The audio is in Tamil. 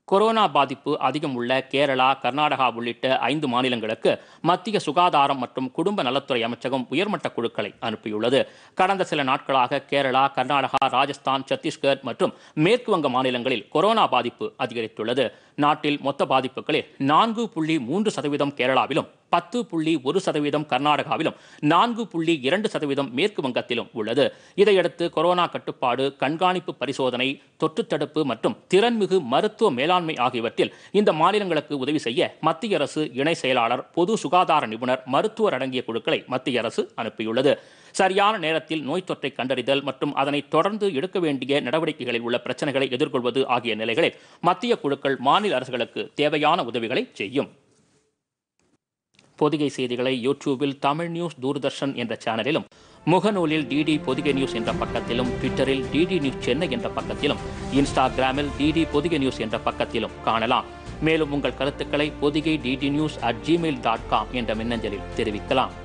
கொரோனா பாதிப்பு அதிகம் உள்ள கேரளா கர்நாடகா உள்ளிட்ட ஐந்து மாநிலங்களுக்கு மத்திய சுகாதாரம் மற்றும் குடும்ப நலத்துறை அமைச்சகம் உயர்மட்ட குழுக்களை அனுப்பியுள்ளது கடந்த சில நாட்களாக கேரளா கர்நாடகா ராஜஸ்தான் சத்தீஸ்கர் மற்றும் மேற்கு வங்க மாநிலங்களில் கொரோனா பாதிப்பு அதிகரித்துள்ளது நாட்டில் மொத்த பாதிப்புகளில் நான்கு புள்ளி மூன்று சதவீதம் கேரளாவிலும் பத்து புள்ளி ஒரு சதவீதம் கர்நாடகாவிலும் நான்கு புள்ளி இரண்டு சதவீதம் மேற்கு வங்கத்திலும் உள்ளது இதையடுத்து கொரோனா கட்டுப்பாடு கண்காணிப்பு பரிசோதனை தொற்றுத் தடுப்பு மற்றும் திறன்மிகு மருத்துவ மேலாண்மை ஆகியவற்றில் இந்த மாநிலங்களுக்கு உதவி செய்ய மத்திய அரசு இணை செயலாளர் பொது சுகாதார நிபுணர் மருத்துவர் அடங்கிய குழுக்களை மத்திய அரசு அனுப்பியுள்ளது சரியான நேரத்தில் நோய் தொற்றை கண்டறிதல் மற்றும் அதனை தொடர்ந்து எடுக்க வேண்டிய நடவடிக்கைகளில் உள்ள பிரச்சனைகளை எதிர்கொள்வது ஆகிய நிலைகளில் மத்திய குழுக்கள் மாநில அரசுகளுக்கு தேவையான உதவிகளை செய்யும் பொதிகை செய்திகளை யூடியூபில் தமிழ் நியூஸ் தூர்தர்ஷன் என்ற சேனலிலும் முகநூலில் டிடி பொதிகை நியூஸ் என்ற பக்கத்திலும் ட்விட்டரில் டிடி நியூஸ் சென்னை என்ற பக்கத்திலும் இன்ஸ்டாகிராமில் டிடி பொதிகை நியூஸ் என்ற பக்கத்திலும் காணலாம் மேலும் உங்கள் கருத்துக்களை Podhigai DD news at Gmail dot com என்ற மின்னஞ்சலில் தெரிவிக்கலாம்